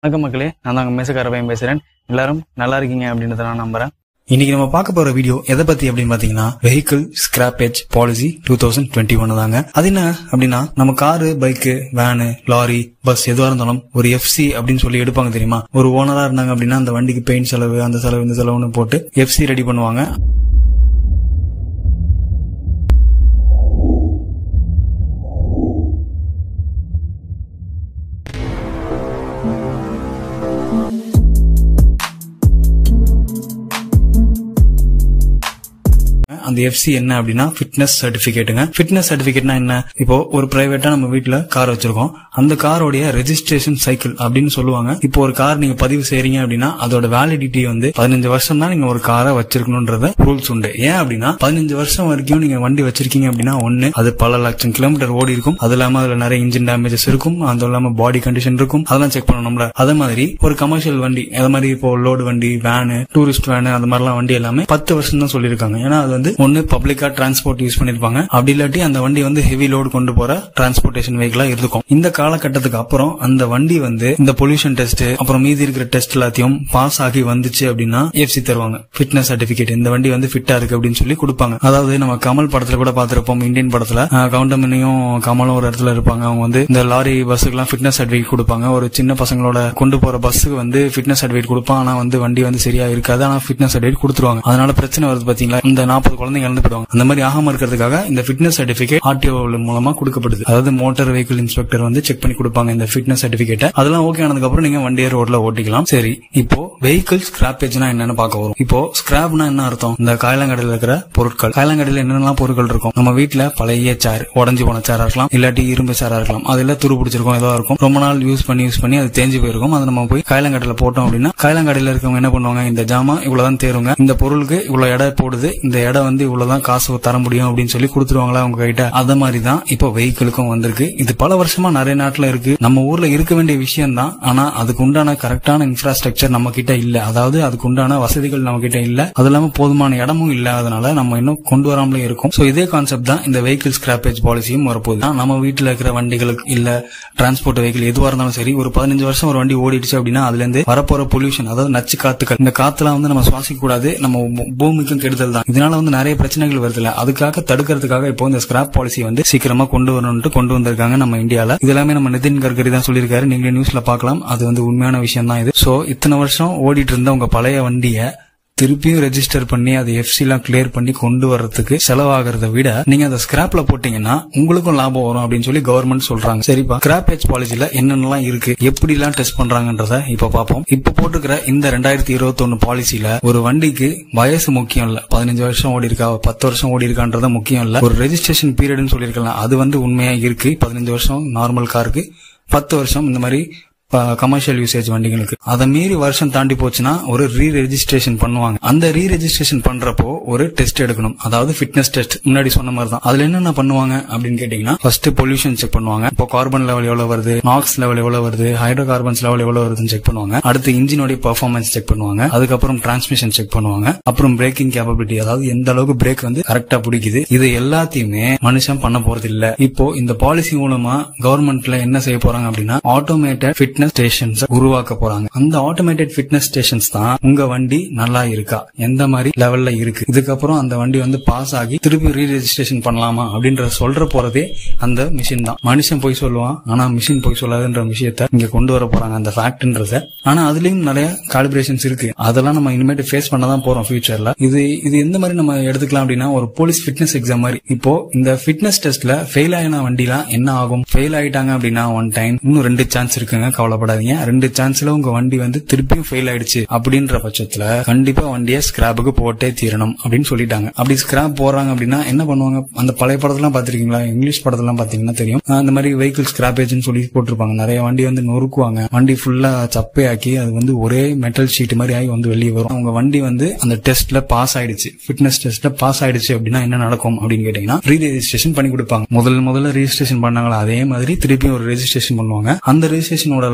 வணக்கம் மக்களே நான் தான் மேசக்கார பையன் பேசுறேன் எல்லாரும் நல்லா இருக்கீங்க அப்படின்றத நான் நம்புறேன் இன்னைக்கு நம்ம பார்க்க போற வீடியோ எதை பத்தி அப்படின்னு பாத்தீங்கன்னா vehicle scrappage policy two thousand twenty one தாங்க அது என்ன அப்படின்னா நம்ம car bike van lorry bus எதுவா இருந்தாலும் ஒரு எஃப்சி அப்படின்னு சொல்லி எடுப்பாங்க தெரியுமா ஒரு ஓனரா இருந்தாங்க அப்படின்னா அந்த வண்டிக்கு பெயிண்ட் செலவு அந்த செலவு இந்த செலவுன்னு போட்டு எஃப்சி ரெடி பண்ணுவாங்க அந்த எஃப்சி என்ன அப்படின்னா ஃபிட்னஸ் சர்டிபிகேட்டுங்க ஃபிட்னஸ் சர்டிபிகேட்னா என்ன இப்போ ஒரு பிரைவேட்டா நம்ம வீட்ல கார் வச்சிருக்கோம் அந்த காரோடைய ரெஜிஸ்ட்ரேஷன் சைக்கிள் அப்படின்னு சொல்லுவாங்க இப்போ ஒரு கார் நீங்க பதிவு செய்றீங்க அப்படின்னா அதோட வேலிடிட்டி வந்து பதினஞ்சு வருஷம் தான் நீங்க ஒரு காரை வச்சிருக்கணும்ன்றத ரூல்ஸ் உண்டு ஏன் அப்படின்னா பதினஞ்சு வருஷம் வரைக்கும் நீங்க வண்டி வச்சிருக்கீங்க அப்படின்னா ஒண்ணு அது பல லட்சம் கிலோமீட்டர் ஓடி இருக்கும் அது இல்லாம அதுல நிறைய இன்ஜின் டேமேஜஸ் இருக்கும் அது இல்லாம பாடி கண்டிஷன் இருக்கும் அதெல்லாம் செக் பண்ணணும்ல அதே மாதிரி ஒரு கமர்ஷியல் வண்டி அதே மாதிரி இப்போ லோடு வண்டி வேனு டூரிஸ்ட் வேனு அந்த மாதிரிலாம் வண்டி எல்லாமே பத்து வருஷம் தான் சொல்லியிருக்காங்க ஏன்னா அது வந்து ஒன்னு பப்ளிக்கா டிரான்ஸ்போர்ட் யூஸ் பண்ணிருப்பாங்க அப்படி இல்லாட்டி அந்த வண்டி வந்து ஹெவி லோடு கொண்டு போற டிரான்ஸ்போர்டேஷன் வெஹிக்கிளா இருக்கும் இந்த காலகட்டத்துக்கு அப்புறம் அந்த வண்டி வந்து இந்த பொல்யூஷன் டெஸ்ட் அப்புறம் மீதி இருக்கிற டெஸ்ட் எல்லாத்தையும் பாஸ் ஆகி வந்துச்சு அப்படின்னா எஃப்சி தருவாங்க ஃபிட்னஸ் சர்டிபிகேட் இந்த வண்டி வந்து ஃபிட்டா இருக்கு அப்படின்னு சொல்லி கொடுப்பாங்க அதாவது நம்ம கமல் படத்துல கூட பார்த்திருப்போம் இந்தியன் படத்துல அஹ், கவுண்டமணியும் கமலும் ஒரு இடத்துல இருப்பாங்க அவங்க வந்து இந்த லாரி பஸ்ஸுக்குலாம் ஃபிட்னஸ் சர்டிபிகேட் கொடுப்பாங்க ஒரு சின்ன பசங்களோட கொண்டு போற பஸ்ஸுக்கு வந்து ஃபிட்னஸ் சர்டிபிகேட் கொடுப்பான் ஆனா வந்து வண்டி வந்து சரியா இருக்காது ஆனா ஃபிட்னஸ் சர்டிபிகேட் கொடுத்துருவாங்க அதனால பிரச்சனை வருது பாத்தீங்களா இந்த நாற்பது குழந்தைங்க இழந்து போயிடுவாங்க அந்த மாதிரி ஆகாம இருக்கிறதுக்காக இந்த ஃபிட்னஸ் சர்டிபிகேட் ஆர்டிஓ மூலமா கொடுக்கப்படுது அதாவது மோட்டார் வெஹிக்கிள் இன்ஸ்பெக்டர் வந்து செக் பண்ணி கொடுப்பாங்க இந்த ஃபிட்னஸ் சர்டிபிகேட் அதெல்லாம் ஓகே ஆனதுக்கு அப்புறம் நீங்க வண்டியை ரோட்ல ஓட்டிக்கலாம் சரி இப்போ வெஹிக்கிள் ஸ்கிராப்பேஜ்னா என்னன்னு பார்க்க வரும் இப்போ ஸ்கிராப்னா என்ன அர்த்தம் இந்த காயலங்கடையில இருக்கிற பொருட்கள் காயலங்கடையில என்னென்னலாம் பொருட்கள் இருக்கும் நம்ம வீட்ல பழைய சேர் உடஞ்சு போன சேரா இருக்கலாம் இல்லாட்டி இரும்பு சேரா இருக்கலாம் அதுல துரு பிடிச்சிருக்கும் ஏதோ இருக்கும் ரொம்ப நாள் யூஸ் பண்ணி யூஸ் பண்ணி அது தேஞ்சு போயிருக்கும் அதை நம்ம போய் காயலங்கடையில போட்டோம் அப்படின்னா காயலங்கடையில இருக்கவங்க என்ன பண்ணுவாங்க இந்த ஜாமான் இவ்வளவுதான் தேருங்க இந்த பொருளுக்கு இவ்வளவு எடை போடுது இந்த எடை வந்து இவ்வளவுதான் காசு தர முடியும் அப்படின்னு சொல்லி கொடுத்துருவாங்களா உங்க கிட்ட அத மாதிரி தான் இப்போ வெஹிக்கிளுக்கும் வந்திருக்கு இது பல வருஷமா நிறைய நாட்டுல இருக்கு நம்ம ஊர்ல இருக்க வேண்டிய விஷயம் தான் ஆனா அதுக்கு உண்டான கரெக்டான இன்ஃப்ராஸ்ட்ரக்சர் நம்ம கிட்ட இல்ல அதாவது அதுக்கு உண்டான வசதிகள் நம்ம கிட்ட இல்ல அது இல்லாம போதுமான இடமும் இல்லாதனால நம்ம இன்னும் கொண்டு வராமலே இருக்கும் சோ இதே கான்செப்ட் தான் இந்த வெஹிக்கிள் ஸ்கிராப்பேஜ் பாலிசியும் வரப்போகுது ஆனா, நம்ம வீட்டுல இருக்கிற வண்டிகளுக்கு இல்ல டிரான்ஸ்போர்ட் வெஹிக்கிள் எதுவா இருந்தாலும் சரி ஒரு பதினஞ்சு வருஷம் ஒரு வண்டி ஓடிடுச்சு அப்படின்னா அதுல இருந்து வரப்போற பொல்யூஷன் அதாவது நச்சு காத்துக்கள் இந்த காத்துலாம் வந்து நம்ம சுவாசிக்க கூடாது நம்ம பூ- பூமிக்கும் கெடுதல் தான் இதனால வந்து நிறைய பிரச்சனைகள் வருதுல அதுக்காக தடுக்கிறதுக்காக இப்போ இந்த ஸ்கிராப் பாலிசி வந்து சீக்கிரமா கொண்டு வரணும்னு கொண்டு வந்திருக்காங்க நம்ம இந்தியால இது எல்லாமே நம்ம நிதின் கட்கரி தான் சொல்லியிருக்காரு நீங்க நியூஸ்ல பார்க்கலாம் அது வந்து உண்மையான விஷயம் தான் இது சோ இத்தனை வருஷம் ஓடிட்டு இருந்த உங்க பழைய வண்டியை திருப்பியும் ரெஜிஸ்டர் பண்ணி அதை எஃப்சி எல்லாம் கிளியர் பண்ணி கொண்டு வர்றதுக்கு செலவாகிறத விட நீங்க அதை ஸ்கிராப்ல போட்டீங்கன்னா உங்களுக்கும் லாபம் வரும் அப்படின்னு சொல்லி கவர்மெண்ட் சொல்றாங்க சரிப்பா ஸ்கிராப்பேஜ் பாலிசில என்னென்னலாம் இருக்கு எப்படி எல்லாம் டெஸ்ட் பண்றாங்கன்றத இப்ப பாப்போம் இப்ப போட்டுக்கிற இந்த ரெண்டாயிரத்தி இருபத்தி ஒன்னு பாலிசில ஒரு வண்டிக்கு வயசு முக்கியம் இல்ல பதினஞ்சு வருஷம் ஓடி இருக்கா பத்து வருஷம் ஓடி இருக்கான்றது முக்கியம் இல்ல ஒரு ரெஜிஸ்ட்ரேஷன் பீரியட்னு சொல்லியிருக்கலாம் அது வந்து உண்மையா இருக்கு பதினஞ்சு வருஷம் நார்மல் காருக்கு பத்து வருஷம் இந்த மாதிரி கமர்ஷியல் யூசேஜ் வண்டிகளுக்கு அதை மீறி வருஷம் தாண்டி போச்சுன்னா ஒரு ரீ ரெஜிஸ்ட்ரேஷன் பண்ணுவாங்க அந்த ரீ ரெஜிஸ்ட்ரேஷன் பண்றப்போ ஒரு டெஸ்ட் எடுக்கணும் அதாவது ஃபிட்னஸ் டெஸ்ட் முன்னாடி சொன்ன மாதிரி தான் அதுல என்னென்ன பண்ணுவாங்க அப்படின்னு கேட்டீங்கன்னா ஃபர்ஸ்ட் பொல்யூஷன் செக் பண்ணுவாங்க இப்போ கார்பன் லெவல் எவ்வளவு வருது நாக்ஸ் லெவல் எவ்வளவு வருது ஹைட்ரோ கார்பன்ஸ் லெவல் எவ்வளவு வருதுன்னு செக் பண்ணுவாங்க அடுத்து இன்ஜினோட பெர்ஃபார்மன்ஸ் செக் பண்ணுவாங்க அதுக்கப்புறம் டிரான்ஸ்மிஷன் செக் பண்ணுவாங்க அப்புறம் பிரேக்கிங் கேப்பபிலிட்டி அதாவது எந்த அளவுக்கு பிரேக் வந்து கரெக்டா பிடிக்குது இது எல்லாத்தையுமே மனுஷன் பண்ண போறது இல்ல இப்போ இந்த பாலிசி மூலமா கவர்மெண்ட்ல என்ன செய்ய போறாங்க அப்படின்னா ஆட்டோமேட்டட் ஃபிட்னஸ் ஸ்டேஷன்ஸ் உருவாக்க போறாங்க அந்த ஆட்டோமேட்டட் ஃபிட்னஸ் ஸ்டேஷன்ஸ் தான் உங்க வண்டி நல்லா இருக்கா எந்த மாதிரி லெவல்ல இருக்கு இதுக்கப்புறம் அந்த வண்டி வந்து பாஸ் ஆகி திருப்பி ரீ ரெஜிஸ்ட்ரேஷன் பண்ணலாமா அப்படின்ற சொல்ற போறதே அந்த மிஷின் தான் மனுஷன் போய் சொல்லுவான் ஆனா மிஷின் போய் சொல்லாதுன்ற விஷயத்த இங்க கொண்டு வர போறாங்க அந்த ஃபேக்ட்ன்றத ஆனா அதுலயும் நிறைய காலிபிரேஷன்ஸ் இருக்கு அதெல்லாம் நம்ம இனிமேட்டு ஃபேஸ் பண்ண தான் போறோம் ஃபியூச்சர்ல இது இது எந்த மாதிரி நம்ம எடுத்துக்கலாம் அப்படின்னா ஒரு போலீஸ் ஃபிட்னஸ் எக்ஸாம் மாதிரி இப்போ இந்த ஃபிட்னஸ் டெஸ்ட்ல ஃபெயில் ஆயின வண்டிலாம் என்ன ஆகும் ஃபெயில் ஆயிட்டாங்க அப்படின்னா ஒன் டைம் இன்னும் ரெண்டு சான்ஸ் இருக்குங்க கவலைப்படாதீங்க ரெண்டு சான்ஸ்ல உங்க வண்டி வந்து திருப்பியும் ஃபெயில் ஆயிடுச்சு அப்படின்ற பட்சத்துல கண்டிப்பா வண்டியை ஸ்கிராப்புக்கு போட்டே தீரணும் அப்படின்னு சொல்லிட்டாங்க அப்படி ஸ்கிராப் போறாங்க அப்படின்னா என்ன பண்ணுவாங்க அந்த பழைய படத்தெல்லாம் பாத்திருக்கீங்களா இங்கிலீஷ் படத்தெல்லாம் பாத்தீங்கன்னா தெரியும் ஆஹ் அந்த மாதிரி வெஹிக்கிள் ஸ்கிராப்பேஜ்னு சொல்லி போட்டிருப்பாங்க நிறைய வண்டி வந்து நொறுக்குவாங்க வண்டி ஃபுல்லா சப்பையாக்கி அது வந்து ஒரே மெட்டல் ஷீட் மாதிரி ஆகி வந்து வெளியே வரும் அவங்க வண்டி வந்து அந்த டெஸ்ட்ல பாஸ் ஆயிடுச்சு ஃபிட்னஸ் டெஸ்ட்ல பாஸ் ஆயிடுச்சு அப்படின்னா என்ன நடக்கும் அப்படின்னு கேட்டீங்கன்னா ரீ ரெஜிஸ்ட்ரேஷன் பண்ணி கொடுப்பாங்க முதல் முதல்ல ரெஜிஸ்ட்ரேஷன் பண்ணாங்களா அதே மாதிரி திருப்பி ஒரு ரெஜிஸ்ட்ரேஷன் பண்ணுவாங்க அந்த ரெஜிஸ்ட்ரேஷனோட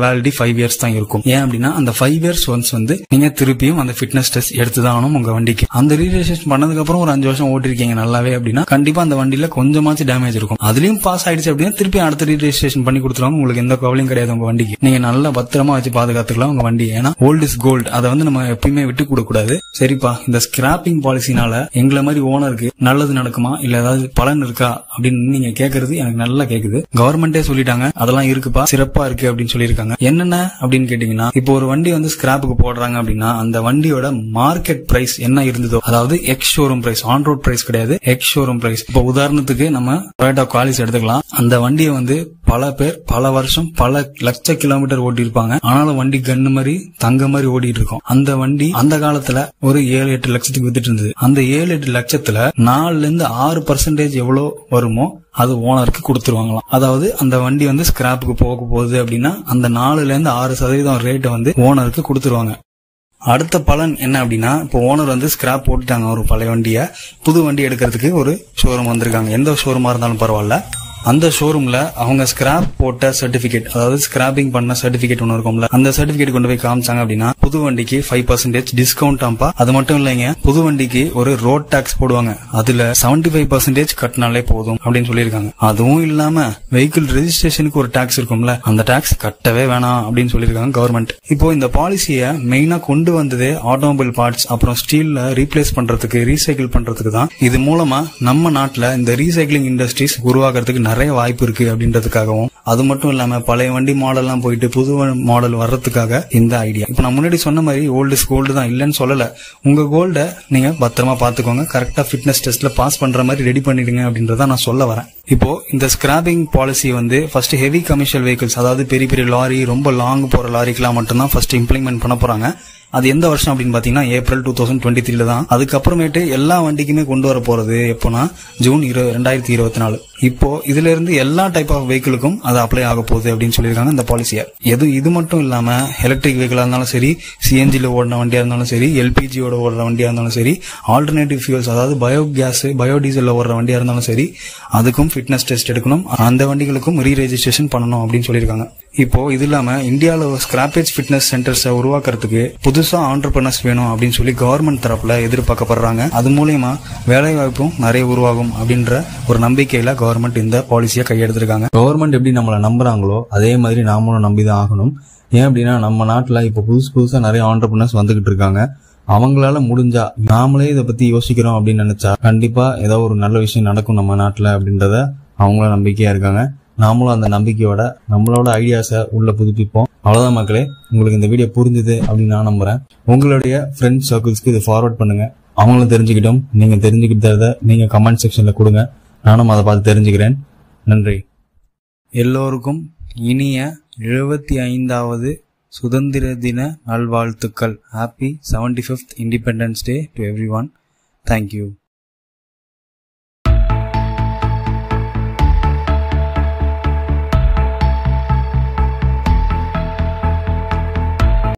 வேலிடி ஃபைவ் இயர்ஸ் தான் இருக்கும் ஏன் அப்படின்னா அந்த ஃபைவ் இயர்ஸ் ஒன்ஸ் வந்து நீங்க திருப்பியும் அந்த ஃபிட்னஸ் டெஸ்ட் எடுத்து தான் ஆகணும் உங்க வண்டிக்கு அந்த ரீரெஜிஸ்ட்ரேஷன் பண்ணதுக்கு அப்புறம் ஒரு அஞ்சு வருஷம் ஓட்டிருக்கீங்க நல்லாவே அப்படின்னா கண்டிப்பா அந்த வண்டியில கொஞ்சமாச்சும் டேமேஜ் இருக்கும் அதுலயும் பாஸ் ஆயிடுச்சு அப்படின்னா திருப்பி அடுத்த ரீரெஜிஸ்ட்ரேஷன் பண்ணி கொடுத்துருவாங்க உங்களுக்கு எந்த கவலையும் கிடையாது உங்க வண்டிக்கு நீங்க நல்லா பத்திரமா வச்சு பாதுகாத்துக்கலாம் உங்க வண்டி ஏன்னா ஓல்ட் இஸ் கோல்டு அதை வந்து நம்ம எப்பயுமே விட்டு கொடுக்க கூடாது சரிப்பா இந்த ஸ்கிராப்பிங் பாலிசினால எங்களை மாதிரி ஓனருக்கு நல்லது நடக்குமா இல்ல ஏதாவது பலன் இருக்கா அப்படின்னு நீங்க கேக்குறது எனக்கு நல்லா கேக்குது கவர்மெண்டே சொல்லிட்டாங்க அதெல்லாம் இருக்குப்பா சிறப்பா இருக்கு அப்படின்னு சொல்லியிருக்காங்க என்னென்ன அப்படின்னு கேட்டீங்கன்னா இப்போ ஒரு வண்டி வந்து ஸ்கிராப்புக்கு போடுறாங்க அப்படின்னா அந்த வண்டியோட மார்க்கெட் பிரைஸ் என்ன இருந்ததோ அதாவது ex showroom price on road price கிடையாது எக்ஸ் ஷோரூம் பிரைஸ் இப்போ உதாரணத்துக்கு நம்ம டொயோட்டா குவாலிஸ் எடுத்துக்கலாம் அந்த வண்டியை வந்து பல பேர் பல வருஷம் பல லட்ச கிலோமீட்டர் ஓட்டி இருப்பாங்க ஆனாலும் வண்டி கண்ணு மாதிரி தங்க மாதிரி ஓடிட்டு இருக்கும் அந்த வண்டி அந்த காலத்துல ஒரு ஏழு எட்டு லட்சத்துக்கு வித்துட்டு இருந்தது அந்த ஏழு எட்டு லட்சத்துல நாலுல இருந்து ஆறு பர்சன்டேஜ் எவ்வளவு வருமோ அது ஓனருக்கு கொடுத்துருவாங்களாம் அதாவது அந்த வண்டி வந்து ஸ்கிராப்புக்கு போக போகுது அப்படின்னா அந்த நாலுல இருந்து ஆறு சதவீதம் ரேட்டை வந்து ஓனருக்கு கொடுத்துருவாங்க அடுத்த பலன் என்ன அப்படின்னா இப்போ ஓனர் வந்து ஸ்கிராப் போட்டுட்டாங்க ஒரு பழைய வண்டியை புது வண்டி எடுக்கிறதுக்கு ஒரு ஷோரூம் வந்திருக்காங்க எந்த ஷோரூமா இருந்தாலும் பரவாயில்ல அந்த ஷோரூம்ல அவங்க ஸ்கிராப் போட்ட சர்டிபிகேட் அதாவது ஸ்கிராப்பிங் பண்ண சர்டிபிகேட் ஒன்று இருக்கும்ல அந்த சர்டிபிகேட் கொண்டு போய் காமிச்சாங்க அப்படின்னா புது வண்டிக்கு ஃபைவ் பர்சன்டேஜ் டிஸ்கவுண்ட் ஆம்பா அது மட்டும் இல்லைங்க புது வண்டிக்கு ஒரு ரோட் டாக்ஸ் போடுவாங்க அதுல செவன்டி ஃபைவ் பர்சன்டேஜ் கட்டினாலே போதும் அப்படின்னு சொல்லியிருக்காங்க அதுவும் இல்லாம வெஹிக்கிள் ரெஜிஸ்ட்ரேஷனுக்கு ஒரு டாக்ஸ் இருக்கும்ல அந்த டாக்ஸ் கட்டவே வேணாம் அப்படின்னு சொல்லியிருக்காங்க கவர்மெண்ட் இப்போ இந்த பாலிசியை மெயினா கொண்டு வந்ததே ஆட்டோமொபைல் பார்ட்ஸ் அப்புறம் ஸ்டீல்ல ரீப்ளேஸ் பண்றதுக்கு ரீசைக்கிள் பண்றதுக்கு தான் இது மூலமா நம்ம நாட்டுல இந்த ரீசைக்கிளிங் இண்டஸ்ட்ரீஸ் உருவாக்குறதுக்கு நிறைய வாய்ப்பு இருக்கு அப்படின்றதுக்காகவும் அது மட்டும் இல்லாம பழைய வண்டி மாடல்லாம் போயிட்டு புது மாடல் வர்றதுக்காக இந்த ஐடியா இப்போ நான் முன்னாடி சொன்ன மாதிரி ஓல்டு இஸ் கோல்டு தான் இல்லைன்னு சொல்லல உங்க கோல்ட நீங்க பத்திரமா பாத்துக்கோங்க கரெக்டா ஃபிட்னஸ் டெஸ்ட்ல பாஸ் பண்ற மாதிரி ரெடி பண்ணிடுங்க அப்படின்றத நான் சொல்ல வரேன் இப்போ இந்த ஸ்கிராப்பிங் பாலிசி வந்து ஃபர்ஸ்ட் ஹெவி கமர்ஷியல் வெஹிக்கிள்ஸ் அதாவது பெரிய பெரிய லாரி ரொம்ப லாங் போற லாரிக்கெல்லாம் மட்டும்தான் ஃபர்ஸ்ட் இம்ப்ளிமெண்ட் பண்ண போறாங்க அது எந்த வருஷம் அப்படின்னு பாத்தீங்கன்னா ஏப்ரல் டூ தௌசண்ட் டுவெண்ட்டி த்ரீல தான் அதுக்கப்புறமேட்டு எல்லா வண்டிக்குமே கொண்டு வர போறது எப்போனா ஜூன் இரு ரெண்டாயிரத்தி இருபத்தி நாலு இப்போ இதுல இருந்து எல்லா டைப் ஆஃப் வெஹிக்கிளுக்கும் அது அப்ளை ஆக போகுது அப்படின்னு சொல்லியிருக்காங்க இந்த பாலிசியை எது இது மட்டும் இல்லாம எலக்ட்ரிக் வெஹிக்கிளா இருந்தாலும் சரி சிஎன்ஜில ஓடின வண்டியா இருந்தாலும் சரி எல்பிஜியோட ஓடுற வண்டியா இருந்தாலும் சரி ஆல்டர்னேட்டிவ் ஃபியூல்ஸ் அதாவது பயோ கேஸ் பயோ டீசல்ல ஓடுற வண்டியா இருந்தாலும் சரி அதுக்கும் ஃபிட்னஸ் டெஸ்ட் எடுக்கணும் அந்த வண்டிகளுக்கும் ரீ ரெஜிஸ்ட்ரேஷன் பண்ணணும் அப்படின்னு சொல்லியிருக்காங்க இப்போ இது இல்லாம இந்தியாவில் ஸ்கிராப்பேஜ் ஃபிட்னஸ் சென்டர்ஸை உருவாக்குறதுக்கு புதுசா ஆண்டர்பிரினர்ஸ் வேணும் அப்படின்னு சொல்லி கவர்மெண்ட் தரப்புல எதிர்பார்க்கப்படுறாங்க அது மூலயமா வேலை வாய்ப்பும் நிறைய உருவாகும் அப்படின்ற ஒரு நம்பிக்கையில கவர்மெண்ட் இந்த பாலிசியை கையெடுத்திருக்காங்க கவர்மெண்ட் எப்படி நம்மளை நம்புறாங்களோ அதே மாதிரி நாமளும் நம்பி தான் ஆகணும் ஏன் அப்படின்னா நம்ம நாட்டுல இப்போ புதுசு புதுசா நிறைய ஆண்டர்பிரினர்ஸ் வந்துகிட்டு இருக்காங்க அவங்களால முடிஞ்சா நாமளே இதை பத்தி யோசிக்கிறோம் அப்படின்னு நினைச்சா கண்டிப்பா ஏதோ ஒரு நல்ல விஷயம் நடக்கும் நம்ம நாட்டுல அப்படின்றத அவங்கள நம்பிக்கையா இருக்காங்க நாமளும் அந்த நம்பிக்கையோட நம்மளோட ஐடியாஸை உள்ள புதுப்பிப்போம் அவ்வளவுதான் மக்களே உங்களுக்கு இந்த வீடியோ புரிஞ்சுது அப்படின்னு நான் நம்புறேன் உங்களுடைய ஃப்ரெண்ட்ஸ் சர்க்கிள்ஸ்க்கு இதை ஃபார்வர்ட் பண்ணுங்க அவங்களும் தெரிஞ்சுக்கிட்டோம் நீங்க தெரிஞ்சுக்கிட்டத நீங்க கமெண்ட் செக்ஷன்ல கொடுங்க நானும் அதை பார்த்து தெரிஞ்சுக்கிறேன் நன்றி எல்லோருக்கும் இனிய எழுபத்தி ஐந்தாவது சுதந்திர தின நல்வாழ்த்துக்கள் happy seventy fifth independence day to every one thank you